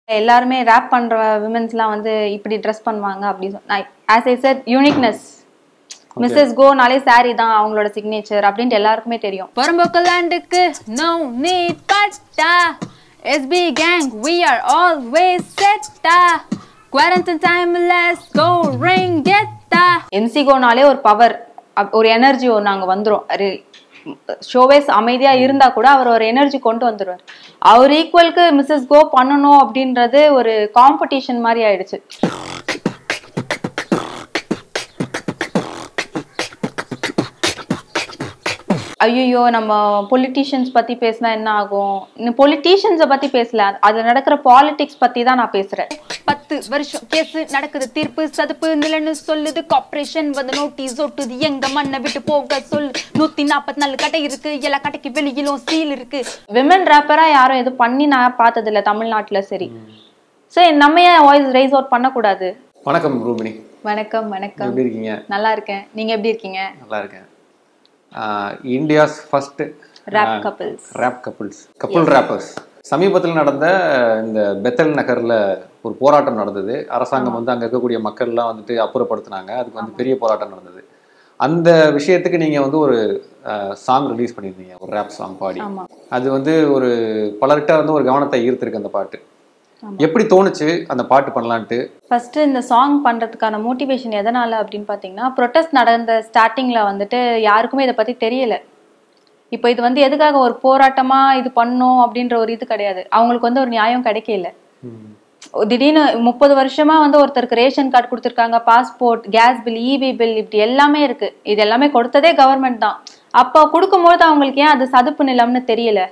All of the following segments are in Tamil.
எல்லாருமே ரேப் பண்ற விமென்ஸ்லாம் வந்து இப்படி ட்ரெஸ் பண்ணுவாங்க அப்படி as I said uniqueness Mrs Konale sari தான் அவங்களோட சிக்னேச்சர் அப்படின்ட்டு எல்லாருக்குமே தெரியும் பொறம்போக்கு லேண்டுக்கு no need patta SP gang we are always செட்டா quarantine time let's go ring கெட்டா எம்சி கோனாலே ஒரு பவர் ஒரு எனர்ஜி ஒன்று அங்கே வந்துடும் ஷோவேஸ் அமைதியா இருந்தா கூட அவர் ஒரு எனர்ஜி கொண்டு வந்துருவார் அவர் ஈக்குவலுக்கு மிஸ்ஸஸ் கோ பண்ணணும் அப்படின்றது ஒரு காம்படிஷன் மாதிரி ஆயிடுச்சு ஐயோ நம்ம பொலிட்டீஷியன்ஸ் பத்தி பேசினா என்ன ஆகும் இந்த பொலிட்டீஷியன்ஸை பத்தி பேசல அது நடக்கிற பாலிடிக்ஸ் பத்தி தான் நான் பேசுறேன் பத்து வருஷம் கேஸ் நடக்குது தீர்ப்பு சதுப்பு நிலன்னு சொல்லுது கார்ப்பரேஷன் வந்து நோட்டீஸ் ஒட்டுது எங்க மண்ணை விட்டு போக சொல்லு நூத்தி நாற்பத்தி நாலு கடை இருக்கு எல்லா கடைக்கு வெளியிலும் சீல் இருக்கு விமன் ரேப்பரா யாரும் எதுவும் பண்ணி நான் பார்த்தது இல்ல தமிழ்நாட்டுல சரி சரி நம்ம ஏன் வாய்ஸ் ரைஸ் அவுட் பண்ணக்கூடாது வணக்கம் ரூபினி வணக்கம் வணக்கம் எப்படி இருக்கீங்க நல்லா இருக்கேன் நீங்க எப்படி இருக்கீங்க நல்லா இருக்கேன் India's first Rap couples. Rap couples couple rappers சமீபத்தில் நடந்த இந்த பெத்தல் நகர்ல ஒரு போராட்டம் நடந்தது அரசாங்கம் வந்து அங்க இருக்கக்கூடிய மக்கள்லாம் வந்துட்டு அப்புறப்படுத்தினாங்க அதுக்கு வந்து பெரிய போராட்டம் நடந்தது அந்த விஷயத்துக்கு நீங்க வந்து ஒரு சாங் ரிலீஸ் பண்ணியிருந்தீங்க ஒரு ரேப் சாங் பாடி ஆமா அது வந்து ஒரு பலர்கிட்ட வந்து ஒரு கவனத்தை ஈர்த்திருக்கு அந்த பாட்டு எப்படி தோணுச்சு அந்த பாட்டு பண்ணலான்ட்டு ஃபர்ஸ்ட் இந்த சாங் பண்றதுக்கான மோட்டிவேஷன் எதனால அப்படின்னு பாத்தீங்கன்னா ப்ரொட்டஸ்ட் நடந்த ஸ்டார்டிங்ல வந்துட்டு யாருக்குமே இதை பத்தி தெரியல இப்போ இது வந்து எதுக்காக ஒரு போராட்டமா இது பண்ணும் அப்படின்ற ஒரு இது கிடையாது அவங்களுக்கு வந்து ஒரு நியாயம் கிடைக்கல திடீர்னு முப்பது வருஷமா வந்து ஒருத்தருக்கு ரேஷன் கார்டு கொடுத்துருக்காங்க passport gas bill EB bill இப்படி எல்லாமே இருக்கு இது எல்லாமே கொடுத்ததே கவர்மெண்ட் தான் அப்போ கொடுக்கும்போது அவங்களுக்கு ஏன் அது சதுப்பு நிலம்னு தெரியல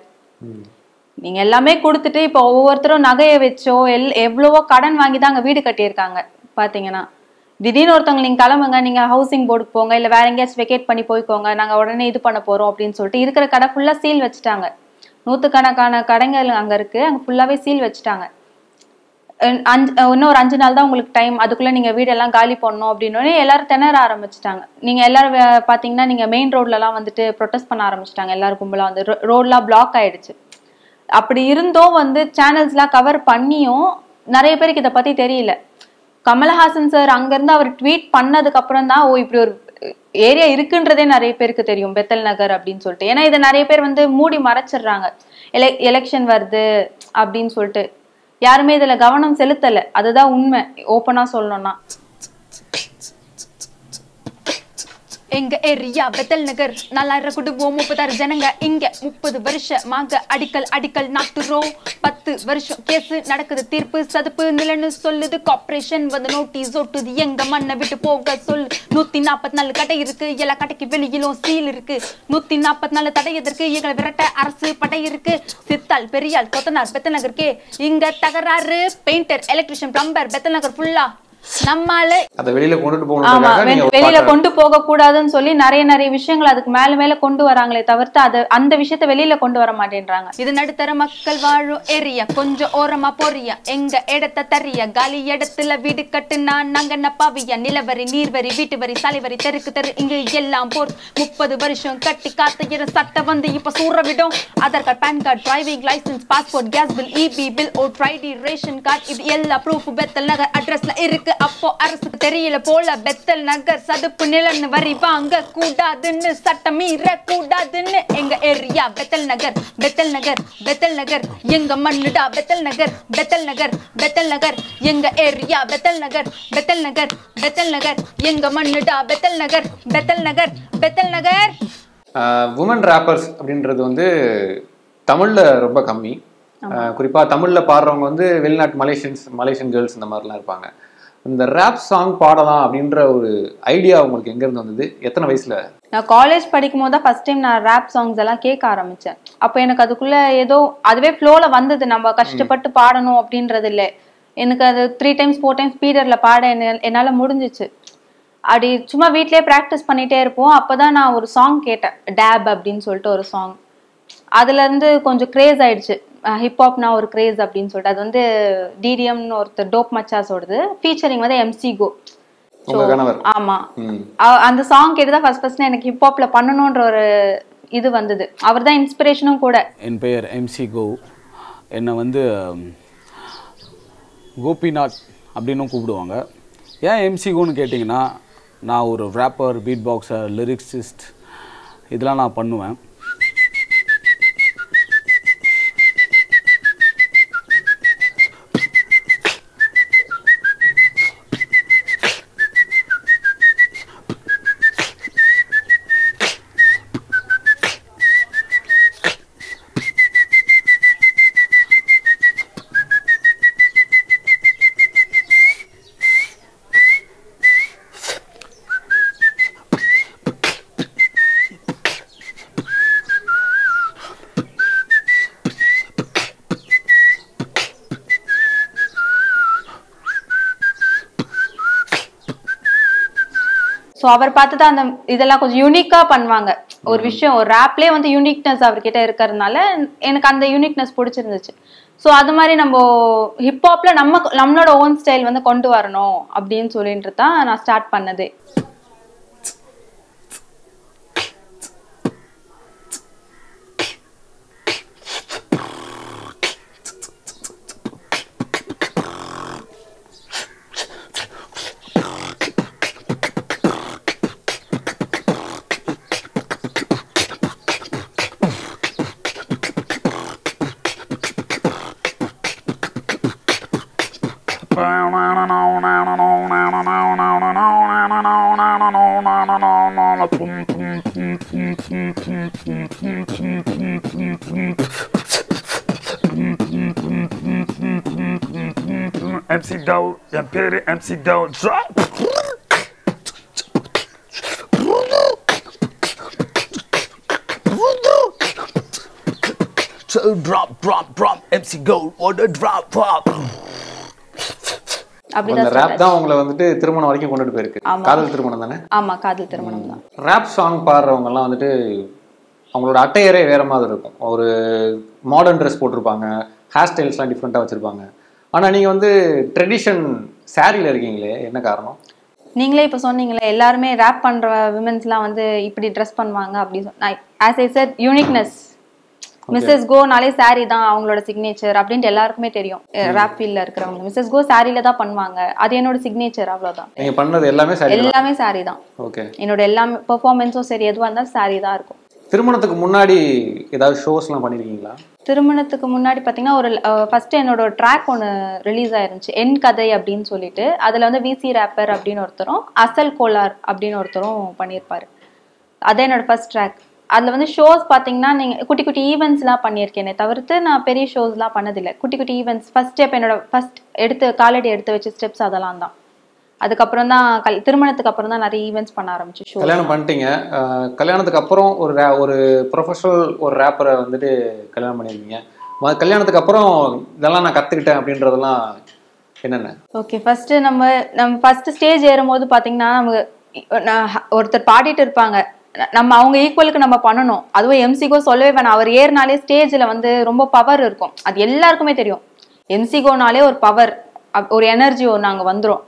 நீங்க எல்லாமே கொடுத்துட்டு இப்போ ஒவ்வொருத்தரும் நகையை வச்சோ எல் எவ்வளவோ கடன் வாங்கி தான் அங்க வீடு கட்டியிருக்காங்க பாத்தீங்கன்னா திடீர்னு ஒருத்தவங்க நீங்க கிளம்புங்க நீங்க ஹவுசிங் போர்டுக்கு போங்க இல்ல வேற எங்கேயாச்சும் வெக்கேட் பண்ணி போய்க்கோங்க நாங்க உடனே இது பண்ண போறோம் அப்படின்னு சொல்லிட்டு இருக்கிற கடை ஃபுல்லா சீல் வச்சுட்டாங்க நூத்துக்கணக்கான கடைகள் அங்க இருக்கு அங்க ஃபுல்லாவே சீல் வச்சுட்டாங்க அஹ் அஞ்சு அஹ் இன்னும் ஒரு அஞ்சு நாள் தான் உங்களுக்கு டைம் அதுக்குள்ள நீங்க வீடெல்லாம் காலி பண்ணணும் அப்படின்னு எல்லாரும் திணற ஆரம்பிச்சிட்டாங்க நீங்க எல்லாரும் வே- பாத்தீங்கன்னா நீங்க மெயின் ரோட்ல எல்லாம் வந்துட்டு ப்ரொடெஸ்ட் பண்ண ஆரம்பிச்சிட்டாங்க எல்லாரும் கும்பலா வந்து ரோட்லாம் பிளாக் ஆயிடுச்சு அப்படி இருந்தும் வந்து சேனல்ஸ்லாம் கவர் பண்ணியும் நிறைய பேருக்கு இதை பத்தி தெரியல கமலஹாசன் சார் அங்கிருந்து அவர் ட்வீட் பண்ணதுக்கு அப்புறம் தான் ஓ இப்படி ஒரு ஏரியா இருக்குன்றதே நிறைய பேருக்கு தெரியும் பெத்தல் நகர் அப்படின்னு சொல்லிட்டு ஏன்னா இதை நிறைய பேர் வந்து மூடி மறைச்சிடுறாங்க எலெ எலெக்ஷன் வருது அப்படின்னு சொல்லிட்டு யாருமே இதுல கவனம் செலுத்தல அதுதான் உண்மை ஓப்பனா சொல்லணும்னா எங்க ஏரியா பெத்தல் நகர் நாலாயிரம் குடும்பம் முப்பதாயிரம் ஜனங்க இங்க முப்பது வருஷமாக அடிக்கல் அடிக்கல் நாட்டுறோம் பத்து வருஷம் கேஸ் நடக்குது தீர்ப்பு சதுப்பு நிலன்னு சொல்லுது கார்ப்பரேஷன் வந்து நோட்டீஸ் ஒட்டுது எங்க மண்ணை விட்டு போக சொல்லு நூத்தி நாற்பத்தி நாலு கடை இருக்கு எல்லா கடைக்கு வெளியிலும் சீல் இருக்கு நூத்தி நாற்பத்தி நாலு தடை எதற்கு எங்களை விரட்ட அரசு படை இருக்கு சித்தால் பெரியால் கொத்தனார் பெத்தல் நகருக்கே இங்க தகராறு painter electrician plumber Bethel Nagar ஃபுல்லா நம்மால அதை வெளியில கொண்டுட்டு ஆமா போகணுன்றதுக்காக வெ- நீங்க ஒரு வெளியில பாட்டை- கொண்டு போக கூடாதுன்னு சொல்லி நிறைய நிறைய விஷயங்கள் அதுக்கு மேல மேல கொண்டு வராங்களே தவிர்த்து அது அந்த விஷயத்த வெளியில கொண்டு வர மாட்டேன்றாங்க இது நடுத்தர மக்கள் வாழும் ஏரியா கொஞ்சம் ஓரமா போறியா எங்க இடத்த தரியா காலி இடத்துல வீடு கட்டுனா நாங்க என்ன பாவியா நிலவரி நீர்வரி வீட்டு வரி சாலை வரி தெருக்கு தெரு இங்கு எல்லாம் போர் முப்பது வருஷம் கட்டி காத்த இரு சட்டை வந்து இப்ப சூற விடும் Aadhaar card PAN card driving licence passport gas bill EB bill ஓ ட்ரைடி ரேஷன் கார்டு இது எல்லா ப்ரூஃப் பெத்தல் நகர் அட்ரஸ்ல இருக்கு அப்போ அரசுக்கு தெரியல போல பெத்தல் நகர் சதுப்பு நிலன்னு வரி வாங்க கூடாதுன்னு சட்டம் மீற கூடாதுன்னு எங்க ஏரியா பெத்தல் நகர் பெத்தல் நகர் பெத்தல் நகர் எங்க மண்ணுடா பெத்தல் நகர் பெத்தல் நகர் பெத்தல் நகர் எங்க ஏரியா பெத்தல் நகர் பெத்தல் நகர் பெத்தல் நகர் எங்க மண்ணுடா பெத்தல் நகர் பெத்தல் நகர் பெத்தல் நகர் உமன் ரேப்பர்ஸ் அப்படின்றது வந்து தமிழ்ல ரொம்ப கம்மி அஹ் குறிப்பா தமிழ்ல பாடுறவங்க வந்து வெளிநாட்டு மலேசியன்ஸ் மலேசியன் கேர்ள்ஸ் இந்த மாதிரிலாம் இருப்பாங்க இந்த ரேப் சாங் பாடலாம் அப்படின்ற ஒரு ஐடியா உங்களுக்கு எங்க இருந்து வந்தது எத்தனை வயசுல நான் காலேஜ் படிக்கும் போது தான் ஃபர்ஸ்ட் டைம் நான் ரேப் சாங்ஸ் எல்லாம் கேட்க ஆரம்பிச்சேன் அப்போ எனக்கு அதுக்குள்ள ஏதோ அதுவே ஃப்ளோல வந்தது நம்ம கஷ்டப்பட்டு பாடணும் அப்படின்றது இல்லை எனக்கு அது த்ரீ டைம்ஸ் ஃபோர் டைம்ஸ் ஸ்பீடர்ல பாட என்ன- என்னால முடிஞ்சிச்சு அப்படி சும்மா வீட்லயே ப்ராக்டிஸ் பண்ணிட்டே இருப்போம் அப்பதான் நான் ஒரு சாங் கேட்டேன் டேப் அப்படின்னு சொல்லிட்டு ஒரு சாங் அதுல இருந்து கொஞ்சம் கிரேஸ் ஆயிடுச்சு ஹிப்ஹாப்னா ஒரு கிரேஸ் அப்படின்னு சொல்லிட்டு அது வந்து டிடிஎம்னு ஒருத்தர் டோப் மச்சாஸோடது ஃபீச்சரிங் வந்து எம்சி கோ உங்க கணவர் ஆமா ம் அ- அந்த சாங் கேட்டு தான் ஃபர்ஸ்ட் ஃபர்ஸ்ட் எனக்கு ஹிப்ஹாப்ல பண்ணணுன்ற ஒரு இது வந்தது அவர் தான் இன்ஸ்பிரேஷனும் கூட என் பெயர் எம்சி கோ என்னை வந்து ம், கோபிநாத் அப்படின்னும் கூப்பிடுவாங்க ஏன் எம்சிகோன்னு கேட்டிங்கன்னா நான் ஒரு ரேப்பர் பீட் பாக்ஸர் லிரிக்ஸிஸ்ட் இதெல்லாம் நான் பண்ணுவேன் ஸோ அவர் பார்த்து தான் அந்த இதெல்லாம் கொஞ்சம் யூனிக்கா பண்ணுவாங்க ஒரு விஷயம் ஒரு ரேப்லேயே வந்து யூனிக்னஸ் அவர்கிட்ட இருக்கிறதுனால எனக்கு அந்த யூனிக்னஸ் பிடிச்சிருந்துச்சு ஸோ அது மாதிரி நம்ம ஹிப்ஹாப்ல நம்ம நம்மளோட ஓன் ஸ்டைல் வந்து கொண்டு வரணும் அப்படின்னு சொல்லிட்டு தான் நான் ஸ்டார்ட் பண்ணதே MC Doe, என் பேரு MC Doe. Drop. So drop, drop, drop, MC Gold, what a drop, drop. அந்த அப்படிதான் ரேப் start தான் உங்களை வந்துட்டு திருமணம் வரைக்கும் கொண்டுட்டு போயிருக்கு ஆமா. காதல் திருமணம் தானே ஆச்சு. ஆமா காதல் திருமணம் தான் ரேப் சாங் பாடுறவங்க எல்லாம் வந்துட்டு அவங்களோட அட்டையரே வேற மாதிரி இருக்கும் ஒரு மாடர்ன் ட்ரெஸ் போட்டிருப்பாங்க ஹேர் ஸ்டைல்ஸ்லாம் டிஃப்ரெண்ட்டாக வச்சிருப்பாங்க ஆனா நீங்க வந்து ட்ரெடிஷன் சாரியில் இருக்கீங்களே என்ன காரணம் நீங்களே இப்போ சொன்னீங்களே எல்லாருமே ரேப் பண்ற விமன்ஸ்லாம் வந்து இப்படி ட்ரெஸ் பண்ணுவாங்க அப்படி சொன்ன as I said uniqueness Mrs கோனாலே saree தான் அவங்களோட சிக்னேச்சர் அப்படின்ட்டு எல்லாருக்குமே தெரியும் ரேப் ஃபீல்ட்ல இருக்கிறவங்க மிஸ்ஸஸ் கோ சாரியில தான் பண்ணுவாங்க அது என்னோட சிக்னேச்சர் அவ்வளவுதான் நீங்க பண்ணது எல்லாமே சாரி எல்லாமே saree தான் ஓகே என்னோட எல்லாமே பெர்ஃபார்மன்ஸும் சரி எதுவாக இருந்தாலும் saree தான் இருக்கும் திருமணத்துக்கு முன்னாடி ஏதாவது ஷோஸ்லாம் பண்ணிருக்கீங்களா திருமணத்துக்கு முன்னாடி பார்த்தீங்கன்னா ஒரு ஃபர்ஸ்ட் என்னோட ட்ராக் ஒன்று ரிலீஸ் ஆயிருந்துச்சு என் கதை அப்படின்னு சொல்லிட்டு அதில் வந்து விசி ரேப்பர் அப்படின்னு ஒருத்தரும் அசல் கோலார் அப்படின்னு ஒருத்தரும் பண்ணியிருப்பாரு அதான் என்னோட ஃபர்ஸ்ட் ட்ராக் அதில் வந்து ஷோஸ் பார்த்தீங்கன்னா நீங்கள் குட்டி குட்டி ஈவெண்ட்ஸ்லாம் பண்ணியிருக்கேனே தவிர்த்து நான் பெரிய ஷோஸ்லாம் பண்ணதில்லை குட்டி குட்டி ஈவெண்ட்ஸ் ஃபர்ஸ்ட் ஸ்டெப் என்னோட ஃபர்ஸ்ட் எடுத்து காலடி எடுத்து வச்ச ஸ்டெப்ஸ் அதெல்லாம் தான் அதுக்கப்புறம் தான் கல் திருமணத்துக்கு அப்புறம் தான் நிறைய ஈவெண்ட்ஸ் பண்ண ஆரம்பிச்சு ஷோ கல்யாணம் பண்ணிட்டீங்க அஹ் கல்யாணத்துக்கு அப்புறம் ஒரு ra- ஒரு ப்ரொஃபஷனல் ஒரு ரேப்பரை வந்துட்டு கல்யாணம் பண்ணியிருக்கீங்க ம- கல்யாணத்துக்கு அப்புறம் இதெல்லாம் நான் கத்துக்கிட்டேன் அப்படின்றதெல்லாம் என்னென்ன ஓகே ஃபர்ஸ்ட் நம்ம நம்ம ஃபர்ஸ்ட் ஸ்டேஜ் ஏறும்போது பாத்தீங்கன்னா நமக்கு நான் ஒருத்தர் பாடிட்டு இருப்பாங்க ந- நம்ம அவங்க ஈக்குவலுக்கு நம்ம பண்ணணும் அதுவும் எம்சிகோ சொல்லவே வேணாம் அவர் ஏறினாலே ஸ்டேஜில் வந்து ரொம்ப பவர் இருக்கும் அது எல்லாருக்குமே தெரியும் எம்சிகோனாலே ஒரு பவர் ஒரு எனர்ஜி ஒன்று அங்கே வந்துடும்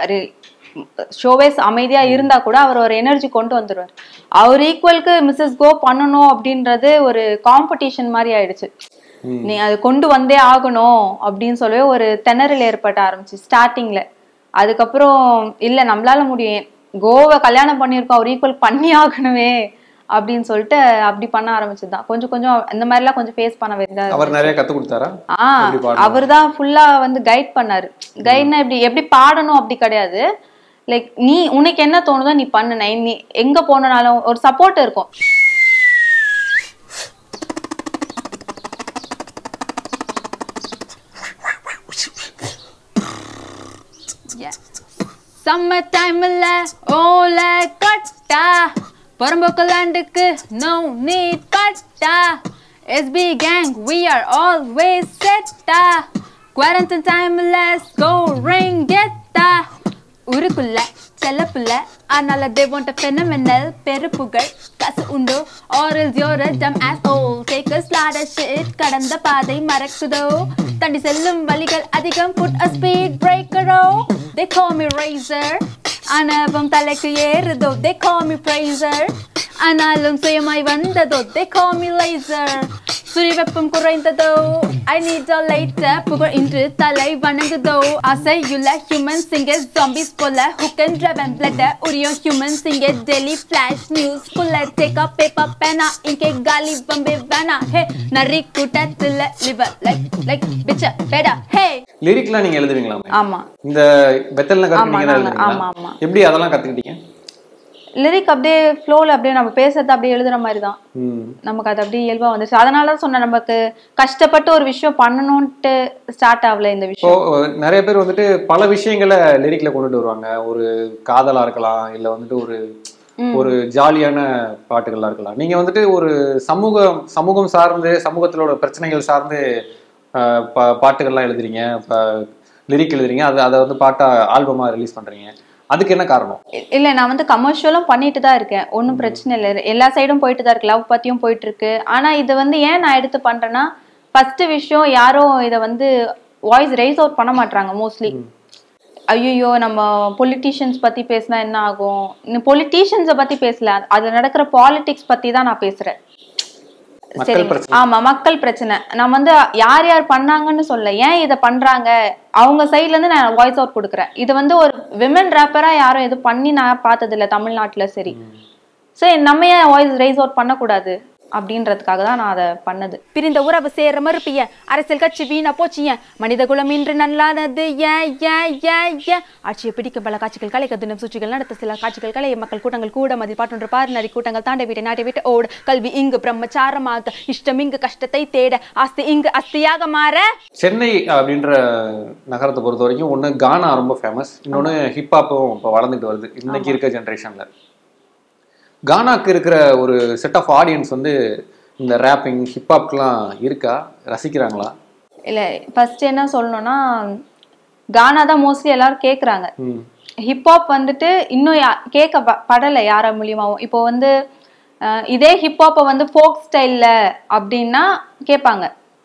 ஷோவே அமைதியா இருந்தா கூட அவர் ஒரு எனர்ஜி கொண்டு வந்துருவார் அவர் ஈக்குவலுக்கு மிஸ்ஸஸ் கோ பண்ணணும் அப்படின்றது ஒரு காம்படிஷன் மாதிரி ஆயிடுச்சு நீ அது கொண்டு வந்தே ஆகணும் அப்படின்னு சொல்லவே ஒரு திணறல் ஏற்பட்ட ஆரம்பிச்சு ஸ்டார்டிங்ல அதுக்கப்புறம் இல்ல நம்மளால முடியும் கோவை கல்யாணம் பண்ணியிருக்கோம் அவர் ஈக்குவல் பண்ணி ஆகணுமே அப்படின்னு சொல்லிட்டு அப்படி பண்ண ஆரம்பிச்சதுதான் கொஞ்சம் கொஞ்சம் இந்த மாதிரிலாம் கொஞ்சம் ஃபேஸ் பண்ண வேண்டியதா அவர் நிறைய கத்து கொடுத்தாரா ஆ எப்படி பாடணும்? அவர் தான் ஃபுல்லா வந்து கைட் பண்ணாரு கைட்னா இப்படி எப்படி பாடணும் அப்படி கிடையாது லைக் நீ உனக்கு என்ன தோணுதோ நீ பண்ணு நான் நீ எங்க போனாலும் ஒரு சப்போர்ட் இருக்கும் சம்மர் டைம்ல ஓல கட்டா பரம்போக்கு லேண்டுக்கு no need patta SP gang we are always செட்டா குவாரண்டைன் டைம்ல கோ ரிங் கெட்டா ஊருக்குள்ள செல்லப்புள்ள அதனால they want a phenomenal பெருப்புகள் காசு உண்டோ or else you're a dumb asshole take a slide of shit கடந்த பாதை மறக்குதோ தண்டி செல்லும் வழிகள் அதிகம் put a speed breaker-ஓ they call me razor அனபம் தலைக்கு ஏறுதோ they call me praiser ஆனாலும் சுயமாய் வந்ததோ they call me laser சுரி வெப்பம் குறைந்ததோ ஐ நீட் லைட்ட புகழ் இன்று தலை வணங்குதோ அசையுள்ள ஹியூமன் சிங்க ஜாம்பிஸ் போல ஹுக் அண்ட் ட்ரவன் பிளட் உரியும் ஹியூமன் சிங்க டெய்லி ஃபிளாஷ் நியூஸ் குள்ள டேக் அப் பேப்பர் பேனா இங்கே காலி பம்பே வேணா ஹே நரி கூட்டத்துல லிவர் லைக் லைக் பிச்ச பேடா ஹே லிரிக்லாம் நீங்க எழுதுவீங்களாமே ஆமா இந்த பெத்தல் நகர் ஆமா, நீங்க தான் நாங்க- ஆமா, எழுதுவீங்களா ஆமா. எப்படி அதெல்லாம் கத்துக்கிட்டீங்க லிரிக் அப்படியே ஃப்ளோல அப்படியே நம்ம பேசுறது அப்படியே எழுதுற மாதிரி தான் ம் நமக்கு அது அப்படியே இயல்பா வந்துச்சு அதனால தான் சொன்னேன் நமக்கு கஷ்டப்பட்டு ஒரு விஷயம் பண்ணணும்ட்டு ஸ்டார்ட் ஆகல இந்த இப்போ விஷயம் நிறைய பேர் வந்துட்டு பல விஷயங்களை லிரிக்ல கொண்டுட்டு வருவாங்க ஒரு காதலா இருக்கலாம் இல்ல வந்துட்டு ஒரு ஒரு ஜாலியான பாட்டுகளா இருக்கலாம் நீங்க வந்துட்டு ஒரு சமூகம் சமூகம் சார்ந்து சமூகத்திலோட பிரச்சனைகள் சார்ந்து ஆஹ், பா- பாட்டுகள்லாம் எழுதுறீங்க லிரிக் எழுதுறீங்க அது அதை வந்து பாட்டா ஆல்பமா ரிலீஸ் பண்றீங்க அதுக்கு என்ன காரணம் இ- இல்ல நான் வந்து கமர்ஷியலும் பண்ணிட்டு தான் இருக்கேன் ஒன்றும் பிரச்சனை இல்லை எல்லா சைடும் போயிட்டு தான் இருக்கு லவ் பத்தியும் போயிட்டு இருக்கு ஆனா இது வந்து ஏன் நான் எடுத்து பண்றேன்னா ஃபர்ஸ்ட் விஷயம் யாரும் இதை வந்து வாய்ஸ் ரைஸ் அவுட் பண்ண மாட்டாங்க மோஸ்ட்லி ஐயோ நம்ம பொலிட்டீஷியன்ஸ் பத்தி பேசினா என்ன ஆகும் இன்னும் பொலிட்டீஷியன்ஸை பத்தி பேசல அதுல நடக்கிற பாலிடிக்ஸ் பத்தி தான் நான் பேசுறேன் மக்கள் சரிங்க பிரச்சனை. ஆமா மக்கள் பிரச்சனை நான் வந்து யார் யார் பண்ணாங்கன்னு சொல்ல ஏன் இதை பண்றாங்க அவங்க சைட்ல இருந்து நான் வாய்ஸ் அவுட் கொடுக்குறேன் இது வந்து ஒரு விமன் ரேப்பரா யாரும் எதுவும் பண்ணி நான் பார்த்தது இல்ல தமிழ்நாட்டுல சரி சரி நம்ம ஏன் வாய்ஸ் ரைஸ் அவுட் பண்ணக்கூடாது அப்படின்றதுக்காக தான் நான் அதை பண்ணது பிரிந்த உறவு சேர மறுப்பிய அரசியல் கட்சி வீணா போச்சிய மனித குலம் இன்று நல்லானது ஏன் ஏன் ஏன் ஏன் ஆட்சியை பிடிக்கும் பல காட்சிகள் கலை தினம் சூழ்ச்சிகள் நடத்த சில காட்சிகள் கலை மக்கள் கூட்டங்கள் கூட மதி பாட்டொன்று பார் நரி கூட்டங்கள் தாண்ட வீட்டை நாட்டை விட்டு ஓடு கல்வி இங்கு பிரம்மச்சாரமாக இஷ்டம் இங்கு கஷ்டத்தை தேட ஆஸ்தி இங்கு அஸ்தியாக மாற சென்னை அப்படின்ற நகரத்தை பொறுத்த வரைக்கும் ஒன்று கானா ரொம்ப ஃபேமஸ் இன்னொன்று ஹிப்ஹாப்பும் இப்போ வளர்ந்துட்டு வருது இன்னைக்கு இருக்க ஜென்ரேஷன்ல கானாக்கு இருக்கிற ஒரு செட் ஆஃப் ஆடியன்ஸ் வந்து இந்த ரேப்பிங் ஹிப்ஹாப்க்குலாம் இருக்கா ரசிக்கிறாங்களா இல்ல ஃபர்ஸ்ட் என்ன சொல்லணும்னா கானா தான் மோஸ்ட்லி எல்லாரும் கேக்குறாங்க ம் ஹிப்ஹாப் வந்துட்டு இன்னும் யா- கேட்க ப- படல யார மூலியமாவும் இப்போ வந்து அஹ், இதே ஹிப்ஹாப்பை வந்து ஃபோக் ஸ்டைல்ல அப்படின்னா கேட்பாங்க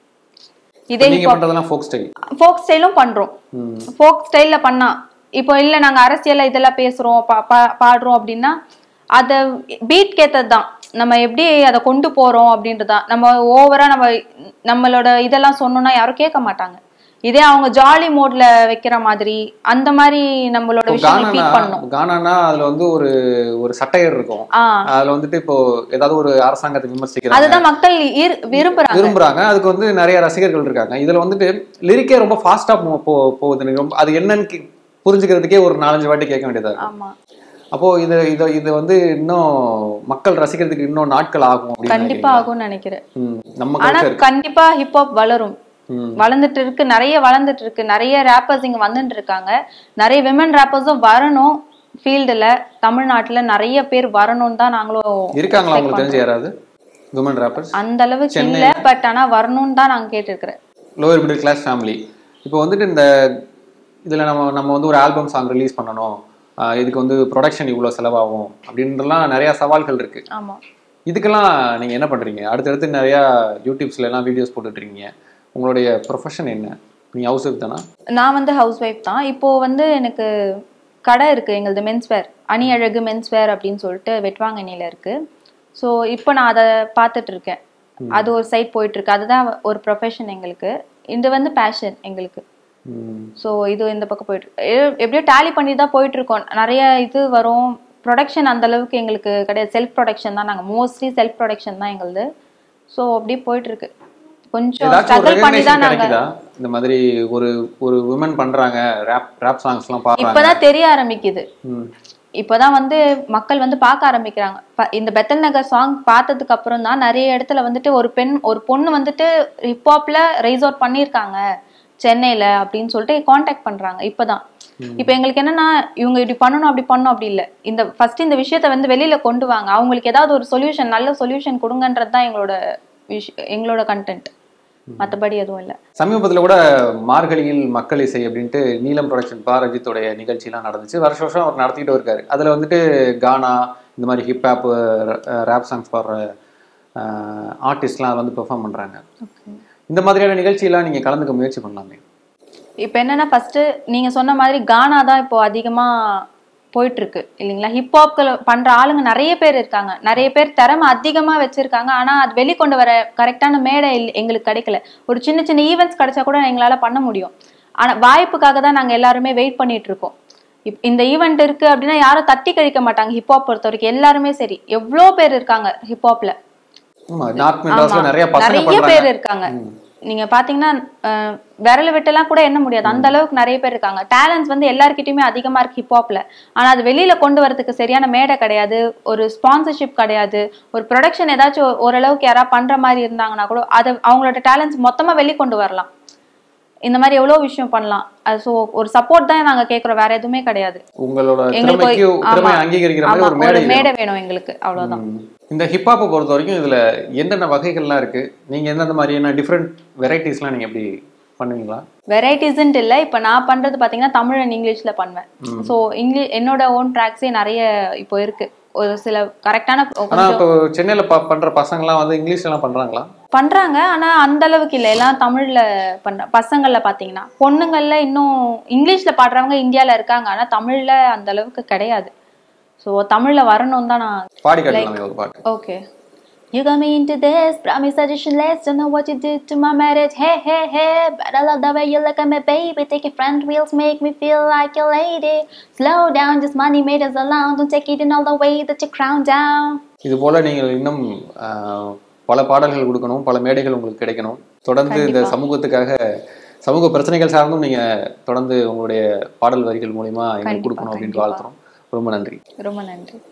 இதே நீங்க ஹிப்ஹாப் பண்றதெல்லாம் ஃபோக் ஸ்டைல் ஃபோக் ஸ்டைலும் பண்றோம் ம் ஃபோக் ஸ்டைல்ல பண்ணா இப்போ இல்ல நாங்க அரசியல்ல இதெல்லாம் பேசுறோம் பா- பா- பாடுறோம் அப்படின்னா அத பீட் கேத்தது தான் நம்ம எப்படி அதை கொண்டு போறோம் அப்படின்றதுதான் நம்ம ஓவரா நம்ம நம்மளோட இதெல்லாம் சொன்னோம்னா யாரும் கேட்க மாட்டாங்க இதே அவங்க ஜாலி மோட்ல வைக்கிற மாதிரி அந்த மாதிரி நம்மளோட விஷயங்களை கானானா ஃபீட் பண்ணணும் கானானா அதுல வந்து ஒரு ஒரு சட்டையர் இருக்கும் ஆ அதுல வந்துட்டு இப்போ ஏதாவது ஒரு அரசாங்கத்தை விமர்சிக்கிறாங்க அதுதான் மக்கள் ஈர்- விரும்புறாங்க விரும்புறாங்க அதுக்கு வந்து நிறைய ரசிகர்கள் இருக்காங்க இதுல வந்துட்டு லிரிக்கே ரொம்ப ஃபாஸ்டா போகுது எனக்கு ரொம்ப அது என்னன்னு கே- புரிஞ்சுக்கிறதுக்கே ஒரு நாலஞ்சு வாட்டி கேட்க வேண்டியதா இருக்கு ஆமா அப்போ இது இது இது வந்து இன்னும் மக்கள் ரசிக்கிறதுக்கு இன்னும் நாட்கள் ஆகும் அப்படின்னு கண்டிப்பா நினைக்கிறீங்களா? ஆகும்னு நினைக்கிறேன் ம், நம்ம ஆனா கல்ச்சர் கண்டிப்பா ஹிப்ஹாப் வளரும் ம். வளர்ந்துட்டு இருக்கு நிறைய வளர்ந்துட்டு இருக்கு நிறைய ரேப்பர்ஸ் இங்க வந்துட்டு இருக்காங்க நிறைய விமன் ரேப்பர்ஸும் வரணும் ஃபீல்டுல தமிழ்நாட்டுல நிறைய பேர் வரணும்னு தான் நாங்களும் இருக்காங்களா expect உங்களுக்கு தெரிஞ்சு யாராவது விமன் ராப்பர்ஸ் அந்த அளவுக்கு இல்ல பட் ஆனா வரணும்னு தான் நாங்க கேட்டிருக்கிறேன் லோயர் மிடில் கிளாஸ் ஃபேமிலி இப்போ வந்துட்டு இந்த இதில் நம்ம நம்ம வந்து ஒரு ஆல்பம் சாங் ரிலீஸ் பண்ணணும் ஆஹ் இதுக்கு வந்து ப்ரொடக்ஷன் இவ்வளோ செலவாகும் அப்படின்றலாம் நிறையா சவால்கள் இருக்கு ஆமா இதுக்கெல்லாம் நீங்கள் என்ன பண்ணுறீங்க அடுத்தடுத்து நிறையா யூடியூப்ஸ்ல எல்லாம் வீடியோஸ் போட்டுட்ருக்கீங்க உங்களுடைய ப்ரொஃபஷன் என்ன நீங்கள் ஹவுஸ் ஒய்ஃப் தானா நான் வந்து ஹவுஸ் ஒய்ஃப் தான் இப்போ வந்து எனக்கு கடை இருக்கு எங்களது மென்ஸ்வேர் அணி அழகு மென்ஸ்வேர் அப்படின்னு சொல்லிட்டு வெட்வாங்கண்ணில இருக்கு ஸோ இப்போ நான் அதை பார்த்துட்டு இருக்கேன் அது ஒரு சைட் போயிட்டு இருக்கு அதுதான் ஒரு ப்ரொஃபஷன் எங்களுக்கு இது வந்து பேஷன் எங்களுக்கு ம். ஸோ இது இந்த பக்கம் போயிட்டு இருக்கு. எ- எப்படியோ டேலி பண்ணி தான் போயிட்டு இருக்கோம் நிறைய இது வரும் ப்ரொடக்ஷன் அந்த அளவுக்கு எங்களுக்கு கிடையாது செல்ஃப் ப்ரொடக்ஷன் தான் நாங்கள் மோஸ்ட்லி செல்ஃப் ப்ரொடக்ஷன் தான் எங்களுது ஸோ அப்படியே போயிட்டு இருக்கு கொஞ்சம் ஏதாச்சும் ஒரு ஸ்ட்ரகிள் பண்ணி ரெகக்னேஷன் தான் நாங்கள் கிடைக்குதா இந்த மாதிரி ஒரு ஒரு விமன் பண்றாங்க ரேப் ரேப் சாங்ஸ்லாம் பாடுறாங்க இப்பதான் தெரிய ஆரம்பிக்குது ம். இப்போதான் வந்து மக்கள் வந்து பார்க்க ஆரம்பிக்கிறாங்க ப- இந்த பெத்தல் நகர் சாங் பார்த்ததுக்கு அப்புறம் தான் நிறைய இடத்துல வந்துட்டு ஒரு பெண் ஒரு பொண்ணு வந்துட்டு ஹிப்ஹாப்ல ரைஸ் அவுட் பண்ணியிருக்காங்க சென்னையில அப்படின்னு சொல்லிட்டு காண்டாக்ட் பண்றாங்க இப்பதான் இப்போ எங்களுக்கு என்னன்னா இவங்க இப்படி பண்ணணும் அப்படி பண்ணணும் அப்படி இல்லை இந்த ஃபர்ஸ்ட் இந்த விஷயத்த வந்து வெளியில கொண்டு வாங்க அவங்களுக்கு ஏதாவது ஒரு சொல்யூஷன் நல்ல சொல்யூஷன் கொடுங்கன்றது தான் எங்களோட விஷ் எங்களோட கண்டென்ட் மற்றபடி எதுவும் இல்லை சமீபத்துல கூட மார்கழியில் மக்கள் இசை அப்படின்ட்டு நீலம் ப்ரொடக்ஷன் பா ரஜித்தோடைய நிகழ்ச்சிலாம் நடந்துச்சு வருஷம் வருஷம் அவர் நடத்திக்கிட்டு இருக்காரு அதுல வந்துட்டு கானா இந்த மாதிரி ஹிப்ஹாப் ரேப் சாங்ஸ் பாடுற ஆர்டிஸ்ட்லாம் வந்து பெர்ஃபார்ம் பண்றாங்க இந்த மாதிரியான நிகழ்ச்சியெல்லாம் நீங்க கலந்துக்க முயற்சி பண்ணலாமே இப்போ என்னன்னா ஃபர்ஸ்ட் நீங்க சொன்ன மாதிரி கானா தான் இப்போ அதிகமா போயிட்டு இருக்கு இல்லைங்களா ஹிப்ஹாப்கள் பண்ற ஆளுங்க நிறைய பேர் இருக்காங்க நிறைய பேர் திறமை அதிகமா வச்சிருக்காங்க ஆனா அது வெளிக்கொண்டு வர கரெக்டான மேடை இல்ல- எங்களுக்கு கிடைக்கல ஒரு சின்ன சின்ன ஈவெண்ட்ஸ் கிடைச்சா கூட எங்களால பண்ண முடியும் ஆனா வாய்ப்புக்காக தான் நாங்க எல்லாருமே வெயிட் பண்ணிட்டு இருக்கோம் இப்- இந்த ஈவெண்ட் இருக்கு அப்படின்னா யாரும் தட்டி கழிக்க மாட்டாங்க ஹிப்ஹாப் பொறுத்த வரைக்கும் எல்லாருமே சரி எவ்வளோ பேர் இருக்காங்க ஹிப்ஹாப்ல ஆமா நார்த் மெட்ராஸ்ல ஆமா. நிறைய பசங்க நிறைய பேர் பண்றாங்க இருக்காங்க நீங்க பாத்தீங்கன்னா அஹ், விரல விட்டெல்லாம் கூட எண்ண முடியாது அந்த அளவுக்கு நிறைய பேர் இருக்காங்க டேலண்ட்ஸ் வந்து எல்லார்கிட்டயுமே அதிகமா இருக்கு ஹிப்ஹாப்ல ஆனா அது வெளியில கொண்டு வரதுக்கு சரியான மேடை கிடையாது ஒரு ஸ்பான்சர்ஷிப் கிடையாது ஒரு ப்ரொடக்ஷன் ஏதாச்சும் ஓ- ஓரளவுக்கு யாராவது பண்ற மாதிரி இருந்தாங்கன்னா கூட அதை அவங்களோட டேலண்ட்ஸ் மொத்தமா வெளிக்கொண்டு வரலாம் இந்த மாதிரி எவ்வளவு விஷயம் பண்ணலாம் அது ஸோ ஒரு சப்போர்ட் தான் நாங்க கேக்குறோம் வேற எதுவுமே கிடையாது உங்களோட எங்களுக்கு திறமைக்கு ஒரு- திறமையை ஆமா. அங்கீகரிக்கிற ஆமா, மாதிரி ஒரு மேடை ஒரு வேணும். மேடை வேணும் எங்களுக்கு அவ்வளவுதான் ம். இந்த ஹிப்ஹாப்பை பொறுத்த வரைக்கும் இதுல என்னென்ன வகைகள்லாம் இருக்கு நீங்க எந்தெந்த மாதிரியான டிஃப்ரெண்ட் வெரைட்டிஸ்லாம் நீங்க எப்படி பண்ணுவீங்களா வெரைட்டிஸ்ன்ட்டு இல்லை இப்போ நான் பண்றது பாத்தீங்கன்னா தமிழ் அண்ட் இங்கிலீஷ்ல பண்ணுவேன் ஸோ இங்கிலீஷ் என்னோட ஓன் ட்ராக்ஸே நிறைய இப்போ இருக்கு ஒரு சில கரெக்டான ஆனா இப்போ சென்னையில ப- பண்ற பசங்கலாம் வந்து இங்கிலீஷ்ல எல்லாம் பண்றாங்களா பண்றாங்க ஆனா அந்த அளவுக்கு இல்லை எல்லாம் தமிழ்ல பண்ற பசங்கள்ல பாத்தீங்கன்னா பொண்ணுங்கள்ல இன்னும் இங்கிலீஷ்ல பாடுறவங்க இந்தியால இருக்காங்க ஆனா தமிழ்ல அந்த அளவுக்கு கிடையாது ஸோ தமிழ்ல வரணும் தான் நான் பாடி காட்டலாமே ஒரு பாட்டு Okay. You got me into this, brought me suggestionless, don't know what you did to my marriage. Hey, hey, hey, but I love the way you look at me, baby. Taking front wheels make me feel like a lady. Slow down, just money made us alone. Don't take it in all the way that you crown down. இது போல நீங்கள் இன்னும் ஆஹ், பல பாடல்கள் கொடுக்கணும் பல மேடைகள் உங்களுக்கு கிடைக்கணும் தொடர்ந்து இந்த கண்டிப்பா. சமூகத்துக்காக சமூக பிரச்சனைகள் சார்ந்தும் நீங்க தொடர்ந்து உங்களுடைய பாடல் வரிகள் மூலியமா எங்களுக்கு கண்டிப்பா, கொடுக்கணும் அப்படின்னு கண்டிப்பா. வாழ்த்துறோம் ரொம்ப நன்றி ரொம்ப நன்றி